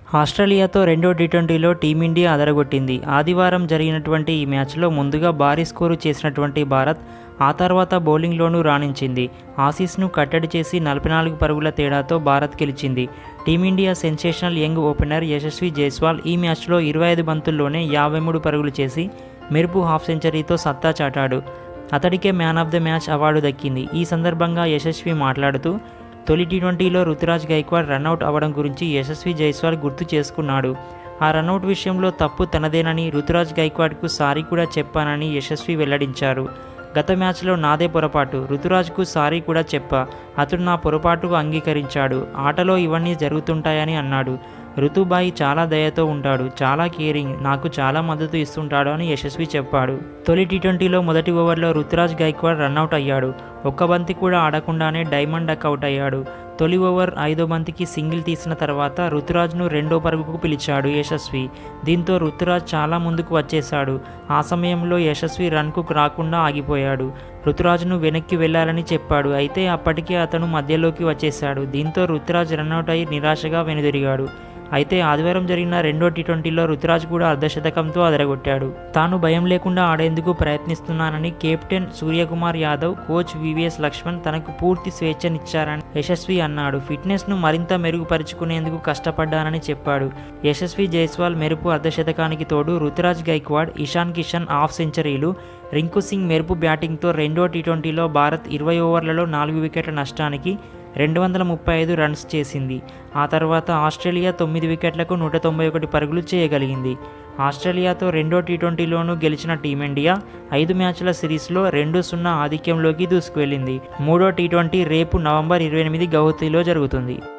ఆస్ట్రేలియాతో రెండో టీ ట్వంటీలో టీమిండియా అదరగొట్టింది ఆదివారం జరిగినటువంటి ఈ మ్యాచ్లో ముందుగా భారీ స్కోరు చేసినటువంటి భారత్ ఆ తర్వాత బౌలింగ్లోనూ రాణించింది ఆసీస్ను కట్టడి చేసి నలభై నాలుగు పరుగుల తేడాతో భారత్ గెలిచింది team India sensational young opener Yashasvi Jaiswal ఈ మ్యాచ్లో ఇరవై ఐదు బంతుల్లోనే యాభై మూడు పరుగులు చేసి మెరుపు హాఫ్ సెంచరీతో సత్తా చాటాడు అతడికే man of the match award దక్కింది ఈ సందర్భంగా యశస్వి మాట్లాడుతూ తొలి టీ ట్వంటీలో రుతురాజ్ గైక్వాడ్ రన్అట్ అవ్వడం గురించి యశస్వి జైస్వాల్ గుర్తు చేసుకున్నాడు ఆ రన్అట్ విషయంలో తప్పు తనదేనని రుతురాజ్ గైక్వాడ్కు సారీ కూడా చెప్పానని యశస్వి వెల్లడించారు గత మ్యాచ్లో నాదే పొరపాటు రుతురాజ్కు సారీ కూడా చెప్పా అతడు నా పొరపాటుకు అంగీకరించాడు ఆటలో ఇవన్నీ జరుగుతుంటాయని అన్నాడు ఋతుబాయి చాలా దయతో ఉంటాడు చాలా కేరింగ్ నాకు చాలా మద్దతు ఇస్తుంటాడు అని యశస్వి చెప్పాడు తొలి టీ ట్వంటీలో మొదటి ఓవర్లో రుతురాజ్ గైక్వాడ్ రన్అట్ అయ్యాడు ఒక్క బంతి కూడా ఆడకుండానే డైమండ్ డక్ అవుట్ అయ్యాడు తొలి ఓవర్ ఐదో బంతికి సింగిల్ తీసిన తర్వాత రుతురాజ్ను రెండో పరుగుకు పిలిచాడు యశస్వి దీంతో రుతురాజ్ చాలా ముందుకు వచ్చేశాడు ఆ సమయంలో యశస్వి రన్కు రాకుండా ఆగిపోయాడు రుతురాజ్ను వెనక్కి వెళ్లాలని చెప్పాడు అయితే అప్పటికే అతను మధ్యలోకి వచ్చేశాడు దీంతో రుతురాజ్ రన్అట్ అయి నిరాశగా వెనుదిరిగాడు అయితే ఆదివారం జరిగిన రెండో టీ ట్వంటీలో రుతురాజ్ కూడా అర్ధశతకంతో అదరగొట్టాడు తాను భయం లేకుండా ఆడేందుకు ప్రయత్నిస్తున్నానని captain Suryakumar Yadav coach VVS Laxman తనకు పూర్తి స్వేచ్ఛనిచ్చారని యశస్వి అన్నాడు ఫిట్నెస్ను మరింత మెరుగుపరుచుకునేందుకు కష్టపడ్డానని చెప్పాడు యశస్వి జైస్వాల్ మెరుపు అర్ధశతకానికి తోడు రుతురాజ్ గైక్వాడ్ ఇషాన్ కిషన్ హాఫ్ సెంచరీలు రింకు సింగ్ మెరుపు బ్యాటింగ్తో రెండో టీ ట్వంటీలో భారత్ ఇరవై ఓవర్లలో నాలుగు వికెట్ల నష్టానికి రెండు వందల ముప్పై ఐదు రన్స్ చేసింది ఆ తర్వాత ఆస్ట్రేలియా తొమ్మిది వికెట్లకు నూట తొంభై ఒకటి పరుగులు చేయగలిగింది ఆస్ట్రేలియాతో రెండో టీ ట్వంటీలోనూ గెలిచిన టీమిండియా ఐదు మ్యాచ్ల సిరీస్లో రెండు సున్నా ఆధిక్యంలోకి దూసుకువెళ్ళింది మూడో టీ ట్వంటీ రేపు నవంబర్ ఇరవై ఎనిమిది గౌహతిలో జరుగుతుంది